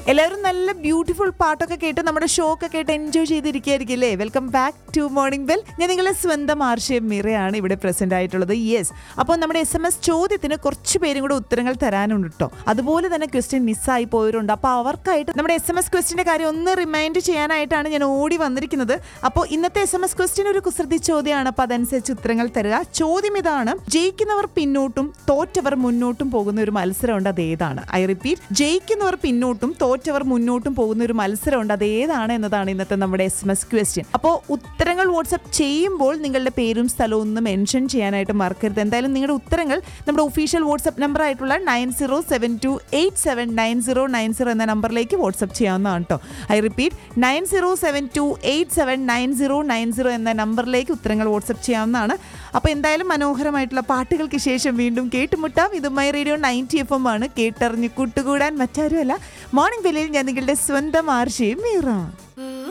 എല്ലാവരും നല്ല ബ്യൂട്ടിഫുൾ പാട്ടൊക്കെ കേട്ട് നമ്മുടെ ഷോ ഒക്കെ കേട്ട് എൻജോയ് ചെയ്തിരിക്കുകയായിരിക്കും അല്ലേ welcome back to morning bell ഞാൻ നിങ്ങളുടെ സ്വന്തം ആർഷയം മിറയാണ് ഇവിടെ പ്രസന്റ് ആയിട്ടുള്ളത് യെസ് അപ്പോൾ നമ്മുടെ എസ് എം എസ് ചോദ്യത്തിന് കുറച്ച് പേരും കൂടെ ഉത്തരങ്ങൾ തരാനുണ്ട് കേട്ടോ അതുപോലെ തന്നെ ക്വസ്റ്റ്യൻ മിസ്സായി പോയവരുണ്ട് അപ്പോൾ അവർക്കായിട്ട് നമ്മുടെ എസ് എം എസ് ക്വസ്റ്റിന്റെ കാര്യം ഒന്ന് റിമൈൻഡ് ചെയ്യാനായിട്ടാണ് ഞാൻ ഓടി വന്നിരിക്കുന്നത് അപ്പോൾ ഇന്നത്തെ എസ് എം എസ് ക്വസ്റ്റ്യൻ ഒരു കുസൃതി ചോദ്യമാണ് അപ്പോൾ അതനുസരിച്ച് ഉത്തരങ്ങൾ തരിക ചോദ്യം ഇതാണ് ജയിക്കുന്നവർ പിന്നോട്ടും തോറ്റവർ മുന്നോട്ടും പോകുന്ന ഒരു മത്സരമുണ്ട് അത് ഏതാണ് ഐ റിപ്പീറ്റ് ജയിക്കുന്നവർ പിന്നോട്ടും തോറ്റവർ മുന്നോട്ടും പോകുന്ന ഒരു മത്സരമുണ്ട് അത് ഏതാണ് എന്നതാണ് ഇന്നത്തെ നമ്മുടെ എസ് എം എസ് ക്വസ്റ്റ്യൻ അപ്പോൾ ഉത്തരങ്ങൾ വാട്സപ്പ് ചെയ്യുമ്പോൾ നിങ്ങളുടെ പേരും സ്ഥലവും ഒന്ന് മെൻഷൻ ചെയ്യാനായിട്ട് മറക്കരുത് എന്തായാലും നിങ്ങളുടെ ഉത്തരങ്ങൾ നമ്മുടെ ഒഫീഷ്യൽ വാട്സപ്പ് നമ്പർ ആയിട്ടുള്ള nine zero seven two eight seven nine zero nine zero എന്ന നമ്പറിലേക്ക് വാട്സപ്പ് ചെയ്യാവുന്നതാണ് കേട്ടോ I repeat nine zero seven two eight seven nine zero nine zero എന്ന നമ്പറിലേക്ക് ഉത്തരങ്ങൾ വാട്സപ്പ് ചെയ്യാവുന്നതാണ് അപ്പോൾ എന്തായാലും മനോഹരമായിട്ടുള്ള പാട്ടുകൾക്ക് ശേഷം വീണ്ടും കേട്ടുമുട്ടാം ഇത് my radio ninety F M ആണ് കേട്ടറിഞ്ഞ് കൂട്ടുകൂടാൻ മറ്റാരുമല്ല മോർണിംഗ് ബെല്ലിൽ ഞാൻ നിങ്ങളുടെ സ്വന്തം ആർഷയും മീറ